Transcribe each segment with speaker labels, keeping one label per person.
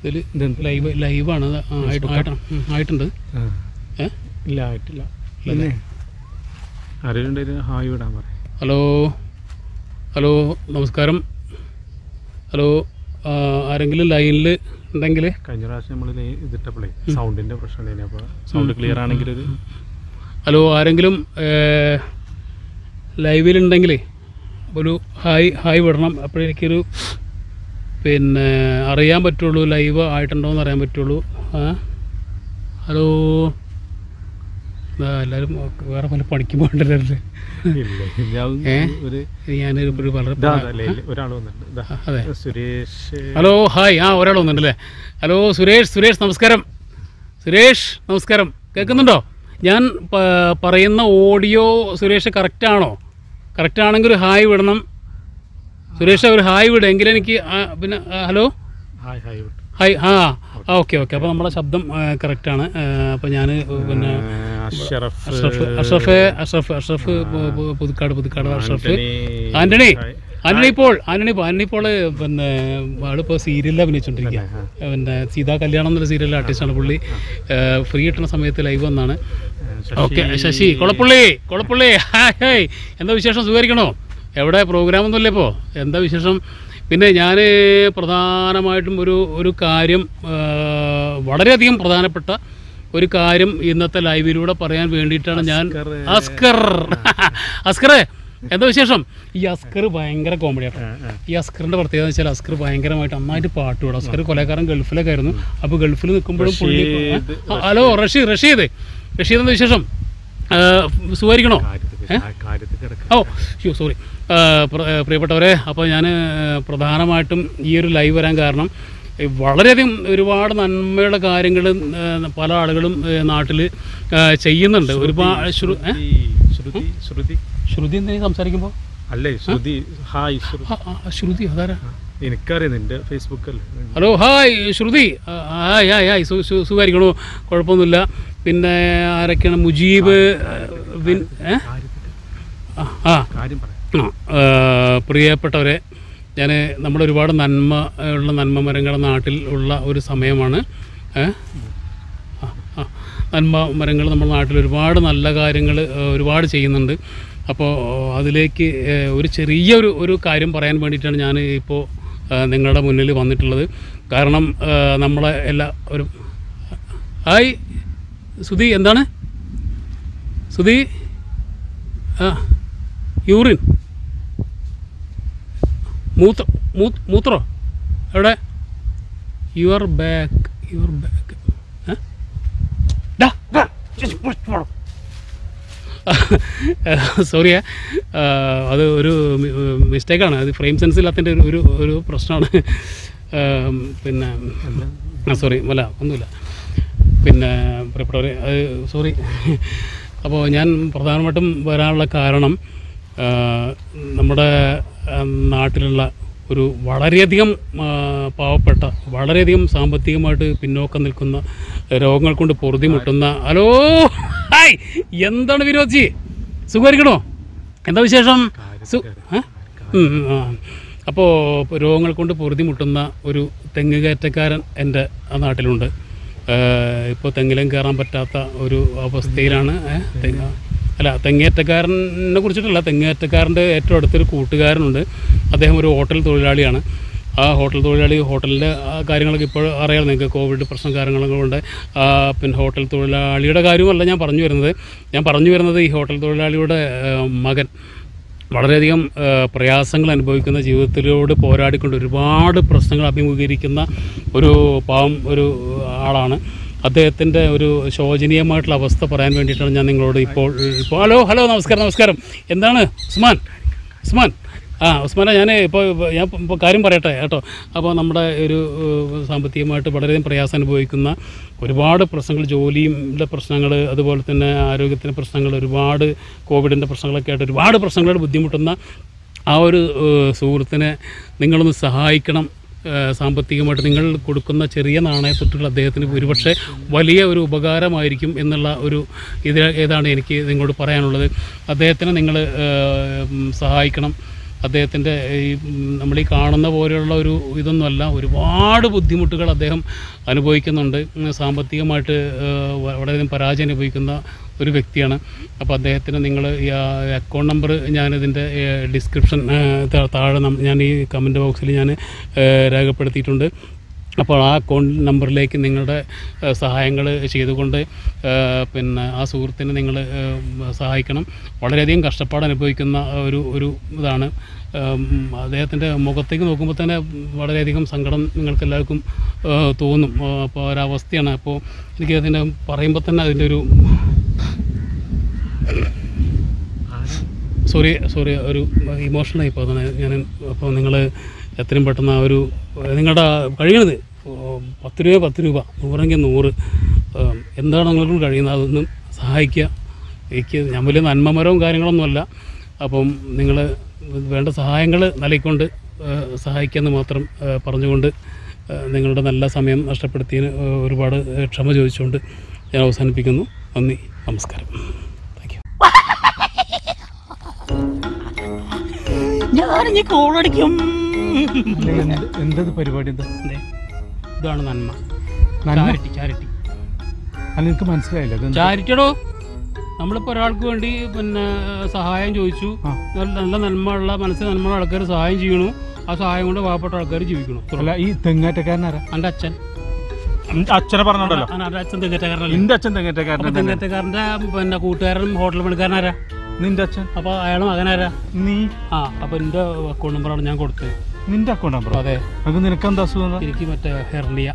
Speaker 1: ഇതിൽ ലൈവ് ലൈവാണ് അത് ആ, ആയിട്ട്- ആയിട്ട്- ഉം, ആയിട്ടുണ്ട്
Speaker 2: ആ.
Speaker 1: ഏ
Speaker 2: ഇല്ല ആയിട്ടില്ല പിന്നെ ആരെങ്കിലും ഹായ് വിടാൻ പറയാം
Speaker 1: ഹലോ ഹലോ നമസ്കാരം ഹലോ ആ, ആരെങ്കിലും ലൈനിൽ ഉണ്ടെങ്കിൽ
Speaker 2: കഴിഞ്ഞ പ്രാവശ്യം നമ്മൾ ഇതിട്ടപ്പോഴേ സൗണ്ടിന്റെ പ്രശ്നം ഉണ്ടായിരുന്നു അപ്പോൾ സൗണ്ട് ക്ലിയർ ആണെങ്കിൽ ഒരു
Speaker 1: ഹലോ ആരെങ്കിലും ലൈവിലുണ്ടെങ്കിൽ ഒരു ഹായ് ഹായ് വിടണം അപ്പോഴെനിക്കൊരു പിന്നെ അറിയാൻ പറ്റുള്ളൂ ലൈവ് ആയിട്ടുണ്ടോ എന്ന് അറിയാൻ പറ്റുള്ളൂ ആ ഹലോ ആ, എല്ലാവരും വേറെ പല പണിക്ക് പോകണ്ടല്ലേ
Speaker 2: ഇല്ല ഞാൻ
Speaker 1: ഏ?
Speaker 2: ഒരു
Speaker 1: ഞാനൊരു ഒരു വളരെ
Speaker 2: ഇതാ ഒരാൾ വന്നിട്ടുണ്ട് ഇതാ
Speaker 1: അതെ
Speaker 2: സുരേഷ്
Speaker 1: ഹലോ ഹായ് ആ ഒരാൾ വന്നിട്ടുണ്ടല്ലേ ഹലോ സുരേഷ് സുരേഷ് നമസ്കാരം സുരേഷ് നമസ്കാരം കേൾക്കുന്നുണ്ടോ ഞാൻ പ- പറയുന്ന ഓഡിയോ സുരേഷ് കറക്റ്റ് ആണോ കറക്റ്റ് ആണെങ്കിൽ ഒരു ഹായ് വിടണം സുരേഷ് ഒരു ഹായ് വിടും എങ്കിലും എനിക്ക് ആ, പിന്നെ ആ, ഹലോ
Speaker 2: ഹായ് ഹായ് വിട്ടു
Speaker 1: ഹായ് ആ ആ ഓക്കെ ഓക്കെ അപ്പോൾ നമ്മുടെ ശബ്ദം കറക്റ്റാണ് അപ്പോൾ ഞാൻ പിന്നെ
Speaker 2: അഷറഫ്
Speaker 1: അഷ്റഫ് അഷ്റഫ് അഷ്റഫ് അഷ്റഫ് പു- പു- പുതുക്കാട് പുതുക്കാട് അഷ്റഫ്
Speaker 2: ആന്റണി.
Speaker 1: ആന്റണി
Speaker 2: ഹായ്.
Speaker 1: ആന്റണി പോൾ ആന്റണി പോൾ ആന്റണി പോള് പിന്നെ ആളിപ്പോൾ സീരിയലിൽ അഭിനയിച്ചുകൊണ്ടിരിക്കുക പിന്നെ സീതാ കല്യാണം എന്നുള്ള സീരിയലിലെ ആർട്ടിസ്റ്റാണ് പുള്ളി ഫ്രീ കിട്ടുന്ന സമയത്ത് ലൈവ് വന്നാണ്
Speaker 2: Sasi.
Speaker 1: Okay Sasi Kolappully Kolappully hi hi എന്താ വിശേഷം സുഖമായിരിക്കണോ എവിടെ പ്രോഗ്രാമൊന്നുമില്ല ഇപ്പോൾ എന്താ വിശേഷം പിന്നെ ഞാൻ പ്രധാനമായിട്ടും ഒരു ഒരു കാര്യം ആ, വളരെയധികം പ്രധാനപ്പെട്ട ഒരു കാര്യം ഇന്നത്തെ ലൈവിലൂടെ പറയാൻ വേണ്ടിയിട്ടാണ് ഞാൻ അസ്കർ അസ്കറെ എന്താ വിശേഷം ഈ അസ്കർ ഭയങ്കര കോമഡിയാണ്
Speaker 2: ആ, ആ.
Speaker 1: ഈ അസ്കറിന്റെ പ്രത്യേകത എന്ന് വെച്ചാൽ അസ്കർ ഭയങ്കരമായിട്ട് നന്നായിട്ട് പാട്ട് പാടും അസ്കർ കൊലക്കാരൻ ഗൾഫിലൊക്കെ ആയിരുന്നു അപ്പോൾ ഗൾഫിൽ നിൽക്കുമ്പോഴും പുള്ളി
Speaker 2: റഷീദ്,
Speaker 1: ആ, ഹലോ റഷീദ് റഷീദ് റഷീദ് എന്താ വിശേഷം ആ, സുഖമായിരിക്കണോ
Speaker 2: കാര്യത്തിൽ ആ കാര്യത്തിൽ കിടക്കാം
Speaker 1: ഓ ഷോ സോറി പ്രിയപ്പെട്ടവരെ അപ്പോൾ ഞാൻ പ്രധാനമായിട്ടും ഈ ഒരു ലൈവ് വരാൻ കാരണം ഈ വളരെയധികം ഒരുപാട് നന്മയുള്ള കാര്യങ്ങൾ പല ആളുകളും നാട്ടിൽ ചെയ്യുന്നുണ്ട് ഒരുപാട് ശ്രു ഏ?
Speaker 2: ശ്രുതി ശ്രുതി
Speaker 1: ശ്രുതി എന്തെങ്കിലും സംസാരിക്കുമ്പോൾ
Speaker 2: അല്ലേ ശ്രുതി ഹായ് ശ്രുതി
Speaker 1: ആ, ആ, ശ്രുതി അതാരാ
Speaker 2: എനിക്കറിയാം നിന്റെ ഫേസ്ബുക്കല്ലേ
Speaker 1: ഹലോ ഹായ് ശ്രുതി ആ, ഹായ് ഹായ് ഹായ് സു സു- സുഖമായിരിക്കണോ കുഴപ്പമൊന്നുമില്ല പിന്നെ ആരൊക്കെയാണ് മുജീബ് വിൻ ഏ ആ ആ
Speaker 2: കാര്യം പറയാം
Speaker 1: ആ, ആ, പ്രിയപ്പെട്ടവരെ ഞാൻ നമ്മുടെ ഒരുപാട് നന്മ ഉള്ള നന്മ മരങ്ങളുടെ നാട്ടിൽ ഉള്ള ഒരു സമയമാണ് ഏ? ആ, ആ. നന്മ മരങ്ങൾ നമ്മുടെ നാട്ടിൽ ഒരുപാട് നല്ല കാര്യങ്ങൾ ഒരുപാട് ചെയ്യുന്നുണ്ട് അപ്പോൾ അതിലേക്ക് ഏ, ഒരു ചെറിയൊരു ഒരു കാര്യം പറയാൻ വേണ്ടിയിട്ടാണ് ഞാൻ ഇപ്പോൾ നിങ്ങളുടെ മുന്നിൽ വന്നിട്ടുള്ളത് കാരണം ആ, നമ്മളെ എല്ലാ ഒരു ഹായ് സുധി എന്താണ് സുധി ആ യൂറിൻ മൂത്ര മൂ- മൂത്രോ എവിടെ യുവർ ബാക്ക് യുവർ ബാക്ക് സോറിയേ അത് ഒരു മിസ്റ്റേക്കാണ് അത് ഫ്രെയിം സെൻസ് ഇല്ലാത്തതിൻ്റെ ഒരു ഒരു ഒരു പ്രശ്നമാണ് ആം, പിന്നെ ആ സോറി അല്ല ഒന്നുമില്ല പിന്നെ പ്രിയപ്പെട്ടവരെ അത് സോറി അപ്പോൾ ഞാൻ പ്രധാനമായിട്ടും വരാനുള്ള കാരണം ആ, നമ്മുടെ ആ, നാട്ടിലുള്ള ഒരു വളരെയധികം ആ, പാവപ്പെട്ട വളരെയധികം സാമ്പത്തികമായിട്ട് പിന്നോക്കം നിൽക്കുന്ന രോഗങ്ങൾ കൊണ്ട് പൊറുതിമുട്ടുന്ന ഹലോ ഹായ് എന്താണ് വിരോധി സുഖമായിരിക്കണോ എന്താ വിശേഷം സു ഏ? ഉം, ഉം, ആ. അപ്പോൾ രോഗങ്ങൾ കൊണ്ട് പൊറുതിമുട്ടുന്ന ഒരു തെങ്ങ് കയറ്റക്കാരൻ എൻ്റെ ആ നാട്ടിലുണ്ട് ഇപ്പോൾ തെങ്ങിലും കയറാൻ പറ്റാത്ത ഒരു അവസ്ഥയിലാണ് ഏ, തെങ്ങ് അല്ല തെങ്ങേറ്റക്കാരനെ കുറിച്ചിട്ടല്ല തെങ്ങേറ്റക്കാരൻ്റെ ഏറ്റവും അടുത്തൊരു കൂട്ടുകാരനുണ്ട് അദ്ദേഹം ഒരു ഹോട്ടൽ തൊഴിലാളിയാണ് ആ ഹോട്ടൽ തൊഴിലാളി ഹോട്ടലിൻ്റെ ആ കാര്യങ്ങളൊക്കെ ഇപ്പോൾ അറിയാം നിങ്ങൾക്ക് കോവിഡ് പ്രശ്നം കാര്യങ്ങളൊക്കെ കൊണ്ട് ആ, പിന്നെ ഹോട്ടൽ തൊഴിലാളിയുടെ കാര്യമല്ല ഞാൻ പറഞ്ഞു വരുന്നത് ഞാൻ പറഞ്ഞു വരുന്നത് ഈ ഹോട്ടൽ തൊഴിലാളിയുടെ ആ, മകൻ വളരെയധികം ആ, പ്രയാസങ്ങൾ അനുഭവിക്കുന്ന ജീവിതത്തിലൂടെ പോരാടിക്കൊണ്ട് ഒരുപാട് പ്രശ്നങ്ങൾ അഭിമുഖീകരിക്കുന്ന ഒരു പാവം ഒരു ആളാണ് അദ്ദേഹത്തിൻ്റെ ഒരു ശോചനീയമായിട്ടുള്ള അവസ്ഥ പറയാൻ വേണ്ടിയിട്ടാണ് ഞാൻ നിങ്ങളോട് ഇപ്പോൾ ഇപ്പോൾ ഹലോ ഹലോ നമസ്കാരം നമസ്കാരം എന്താണ് ഉസ്മാൻ ഉസ്മാൻ ആ ഉസ്മാനെ ഞാൻ ഇപ്പോൾ ഞാൻ ഇപ്പോൾ കാര്യം പറയട്ടെ കേട്ടോ അപ്പോൾ നമ്മുടെ ഒരു ഏഹ്, സാമ്പത്തികമായിട്ട് വളരെയധികം പ്രയാസം അനുഭവിക്കുന്ന ഒരുപാട് പ്രശ്നങ്ങൾ ജോലിയുടെ പ്രശ്നങ്ങൾ അതുപോലെ തന്നെ ആരോഗ്യത്തിൻ്റെ പ്രശ്നങ്ങൾ ഒരുപാട് കോവിഡിൻ്റെ പ്രശ്നങ്ങളൊക്കെ ആയിട്ട് ഒരുപാട് പ്രശ്നങ്ങളോട് ബുദ്ധിമുട്ടുന്ന ആ ഒരു ഏഹ്, സുഹൃത്തിനെ നിങ്ങളൊന്ന് സഹായിക്കണം ഏഹ്, സാമ്പത്തികമായിട്ട് നിങ്ങൾ കൊടുക്കുന്ന ചെറിയ നാണയത്തൊട്ടുകൾ അദ്ദേഹത്തിന് ഒരുപക്ഷെ വലിയ ഒരു ഉപകാരമായിരിക്കും എന്നുള്ള ഒരു ഇത് ഏതാണ് എനിക്ക് നിങ്ങളോട് പറയാനുള്ളത് അദ്ദേഹത്തിനെ നിങ്ങൾ ഏഹ്, ഉം, സഹായിക്കണം അദ്ദേഹത്തിൻ്റെ ഈ ഉം, നമ്മൾ ഈ കാണുന്ന പോലെയുള്ള ഒരു ഇതൊന്നുമല്ല ഒരുപാട് ബുദ്ധിമുട്ടുകൾ അദ്ദേഹം അനുഭവിക്കുന്നുണ്ട് ഉം, സാമ്പത്തികമായിട്ട് ഏഹ്, വ- വളരെയധികം പരാജയം അനുഭവിക്കുന്ന ഒരു വ്യക്തിയാണ് അപ്പോൾ അദ്ദേഹത്തിന് നിങ്ങൾ ഈ അക്കൗണ്ട് നമ്പർ ഞാനിതിൻ്റെ ഡിസ്ക്രിപ്ഷൻ താഴെ നം- ഞാൻ ഈ കമൻറ്റ് ബോക്സിൽ ഞാൻ രേഖപ്പെടുത്തിയിട്ടുണ്ട് അപ്പോൾ ആ അക്കൗണ്ട് നമ്പറിലേക്ക് നിങ്ങളുടെ സഹായങ്ങൾ ചെയ്തുകൊണ്ട് ഏഹ്, പിന്നെ ആ സുഹൃത്തിനെ നിങ്ങൾ സഹായിക്കണം വളരെയധികം കഷ്ടപ്പാട് അനുഭവിക്കുന്ന ഒരു ഒരു ഇതാണ് ഉം, അദ്ദേഹത്തിൻ്റെ മുഖത്തേക്ക് നോക്കുമ്പോൾ തന്നെ വളരെയധികം സങ്കടം നിങ്ങൾക്ക് എല്ലാവർക്കും ഏഹ്, തോന്നും ഏഹ്, അപ്പോൾ ഒരവസ്ഥയാണ് അപ്പോൾ എനിക്ക് അതിൻ്റെ പറയുമ്പോൾ തന്നെ അതിൻ്റെ ഒരു സോറി സോറി ഒരു ഇമോഷണലായി ഇപ്പോൾ അതാണ് ഞാൻ അപ്പോൾ നിങ്ങൾ എത്രയും പെട്ടെന്ന് ആ ഒരു നിങ്ങളുടെ കഴിയണത് ഓ, പത്ത് രൂപ പത്ത് രൂപ നൂറെങ്കിൽ നൂറ് ഏം, എന്താണ് നിങ്ങൾക്ക് കഴിയുന്നത് അതൊന്നും സഹായിക്കുക എനിക്ക് ഞാൻ വലിയ നന്മമരവും കാര്യങ്ങളൊന്നുമല്ല അപ്പം നിങ്ങൾ വേണ്ട സഹായങ്ങൾ നൽകിക്കൊണ്ട് ഏഹ്, സഹായിക്കാമെന്ന് മാത്രം ഏഹ്, പറഞ്ഞുകൊണ്ട് ഏഹ്, നിങ്ങളുടെ നല്ല സമയം നഷ്ടപ്പെടുത്തിയതിന് ഏഹ്, ഒരുപാട് ഏഹ്, ക്ഷമ ചോദിച്ചുകൊണ്ട് ഞാൻ അവസാനിപ്പിക്കുന്നു നന്ദി നമസ്കാരം താങ്ക് യു
Speaker 3: ഞാനിനി കോളടിക്കും
Speaker 2: എന്തത് പരിപാടി എന്താ
Speaker 1: അതെ ഇതാണ് നന്മ
Speaker 2: നന്മ?
Speaker 1: ചാരിറ്റി ചാരിറ്റി
Speaker 2: അല്ല എനിക്ക് മനസ്സിലായില്ല ഇത്
Speaker 1: ചാരിറ്റിയടോ നമ്മളിപ്പോൾ ഒരാൾക്ക് വേണ്ടി പിന്നെ സഹായം ചോദിച്ചു
Speaker 2: ആ.
Speaker 1: നല്ല നല്ല നന്മയുള്ള മനസ്സിൽ നന്മയുള്ള ആൾക്കാർ സഹായം ചെയ്യണു ആ സഹായം കൊണ്ട് പാവപ്പെട്ട ആൾക്കാർ ജീവിക്കണം
Speaker 2: അല്ല ഈ തെങ്ങാറ്റക്കാരനാരാ
Speaker 1: എൻ്റെ അച്ഛൻ
Speaker 2: അച്ഛനെ പറഞ്ഞോണ്ടല്ലോ
Speaker 1: ആ, എൻ്റെ അച്ഛൻ തെങ്ങറ്റക്കാരനല്ലേ
Speaker 2: നിന്റെ അച്ഛൻ
Speaker 1: അപ്പോൾ
Speaker 2: തെങ്ങാറ്റക്കാരൻ
Speaker 1: തെങ്ങറ്റക്കാരൻ്റെ പിന്നെ കൂട്ടുകാരൻ ഹോട്ടൽ പണിക്കാരനാരാ
Speaker 2: നിന്റെ അച്ഛൻ
Speaker 1: അപ്പോൾ അയാളുടെ മകനാരാ
Speaker 2: നീ
Speaker 1: ആ അപ്പോൾ എൻ്റെ അക്കൗണ്ട് നമ്പറാണ് ഞാൻ കൊടുത്തത്
Speaker 2: നിന്റെ അക്കൗണ്ട് നമ്പർ
Speaker 1: അതെ
Speaker 2: അത് നിനക്ക് എന്താ അസുഖം എന്താ?
Speaker 1: എനിക്ക് മറ്റേ ഹെർണിയ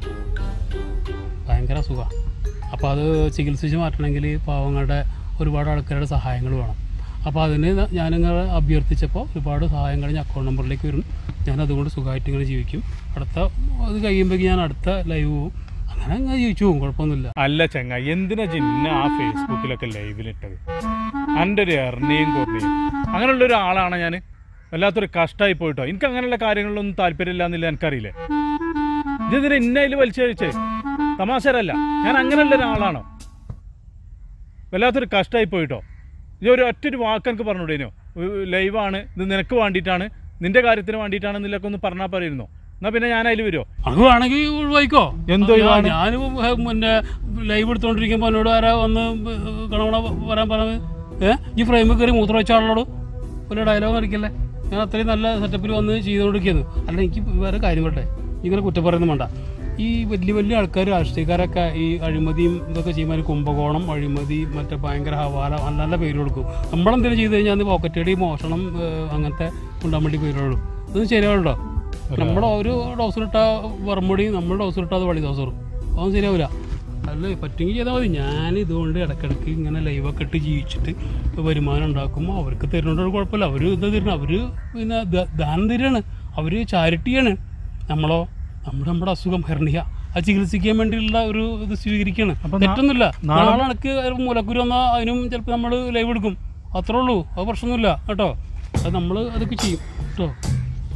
Speaker 1: ഭയങ്കര അസുഖമാണ് അപ്പോൾ അത് ചികിത്സിച്ച് മാറ്റണമെങ്കിൽ പാവങ്ങളുടെ ഒരുപാട് ആൾക്കാരുടെ സഹായങ്ങൾ വേണം അപ്പോൾ അതിന് ഞാനിങ്ങനെ അഭ്യർത്ഥിച്ചപ്പോൾ ഒരുപാട് സഹായങ്ങൾ ഞാൻ അക്കൗണ്ട് നമ്പറിലേക്ക് വരും ഞാൻ അതുകൊണ്ട് സുഖമായിട്ട് ഇങ്ങനെ ജീവിക്കും അടുത്ത അത് കഴിയുമ്പോഴേക്ക് ഞാൻ അടുത്ത ലൈവ് പോവും അങ്ങനെ അങ്ങനെ ജീവിച്ചു പോകും കുഴപ്പമൊന്നുമില്ല
Speaker 2: അല്ല ചങ്ങ എന്തിനാ ചിന്ന ആ ഫേസ്ബുക്കിലൊക്കെ ലൈവിലിട്ടത് എൻ്റെ ഒരു എർണിയും കുറഞ്ഞയും അങ്ങനെയുള്ള ഒരാളാണ് ഞാൻ വല്ലാത്തൊരു കഷ്ടമായി പോയിട്ടോ എനിക്ക് അങ്ങനെയുള്ള കാര്യങ്ങളിലൊന്നും താല്പര്യമില്ല എന്നില്ല എനിക്കറിയില്ലേ ഇതെന്തിനാ ഇന്നയിൽ വലിച്ചു കഴിച്ചേ തമാശരല്ല ഞാൻ അങ്ങനെയുള്ള ഒരാളാണോ വല്ലാത്തൊരു കഷ്ടമായി പോയിട്ടോ ഇത് ഒരു ഒറ്റൊരു വാക്ക് എനിക്ക് പറഞ്ഞുവിടേനോ ലൈവാണ് ഇത് നിനക്ക് വേണ്ടിയിട്ടാണ് നിന്റെ കാര്യത്തിന് വേണ്ടിയിട്ടാണെന്നില്ലൊക്കെ ഒന്ന് പറഞ്ഞാൽ പറയുന്നോ എന്നാൽ പിന്നെ ഞാൻ അതിൽ വരുമോ
Speaker 1: അത് വേണമെങ്കിൽ ഒഴിവായിക്കോ
Speaker 2: എന്തോ ഒഴിവാണ്?
Speaker 1: ഞാൻ പിന്നെ ലൈവ് എടുത്തോണ്ടിരിക്കുമ്പോൾ എന്നോട് ആരാ വന്ന് കണവണ വരാൻ പറഞ്ഞത് ഏ ഈ ഫ്രെയിമിൽ കയറി മൂത്രം വെച്ച ആളോട് ഒരു ഡയലോഗ് അടിക്കല്ലേ ഞാൻ അത്രയും നല്ല സെറ്റപ്പിൽ വന്ന് ചെയ്തുകൊണ്ടിരിക്കുന്നു അല്ല എനിക്ക് വേറെ കാര്യം പറട്ടെ ഇങ്ങനെ കുറ്റം പറയുന്നത് വേണ്ട ഈ വലിയ വലിയ ആൾക്കാർ രാഷ്ട്രീയക്കാരൊക്കെ ഈ അഴിമതിയും ഇതൊക്കെ ചെയ്യുമ്പോൾ കുംഭകോണം അഴിമതി മറ്റേ ഭയങ്കര ഹവാല നല്ല നല്ല പേര് കൊടുക്കും നമ്മളെന്തെങ്കിലും ചെയ്ത് കഴിഞ്ഞാൽ പോക്കറ്റടി മോഷണം ഏഹ്, അങ്ങനത്തെ ഉണ്ടാൻ വേണ്ടി പേര് കൊടുക്കും ഇതൊന്നും ശരിയാവുണ്ടോ നമ്മുടെ ഒരു ഡോസർ ഇട്ട വർമ്മടി നമ്മൾ ഡോസർ ഇട്ടാൽ അത് വഴി ഡോസറും അതൊന്നും ശരിയാവില്ല അല്ല പറ്റുമെങ്കിൽ ചെയ്താൽ മതി ഞാൻ ഇതുകൊണ്ട് ഇടയ്ക്കിടയ്ക്ക് ഇങ്ങനെ ലൈവൊക്കെ ഇട്ട് ജീവിച്ചിട്ട് വരുമാനം ഉണ്ടാക്കുമ്പോൾ അവർക്ക് തരുന്നുണ്ട് ഒരു കുഴപ്പമില്ല അവർ ഇത് തരണം അവർ പിന്നെ ദ- ദാനം തരികയാണ് അവർ ചാരിറ്റിയാണ് നമ്മളോ നമ്മുടെ നമ്മുടെ അസുഖം ഹെർണിയ അത് ചികിത്സിക്കാൻ വേണ്ടിയുള്ള ഒരു ഇത് സ്വീകരിക്കുകയാണ്
Speaker 2: അപ്പൊ നാ-
Speaker 1: തെറ്റൊന്നുമില്ല
Speaker 2: നാളെ-
Speaker 1: നാളെ എനിക്ക് മൂലക്കുരു വന്നാൽ അതിനും ചിലപ്പോൾ നമ്മൾ ലൈവ് എടുക്കും അത്രേ ഉള്ളൂ അത് പ്രശ്നമൊന്നുമില്ല കേട്ടോ അത് നമ്മൾ അതൊക്കെ ചെയ്യും കേട്ടോ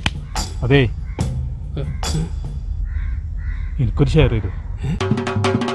Speaker 2: അതെ
Speaker 1: ഏ,
Speaker 2: എനിക്കൊരു ഷെയർ തരൂ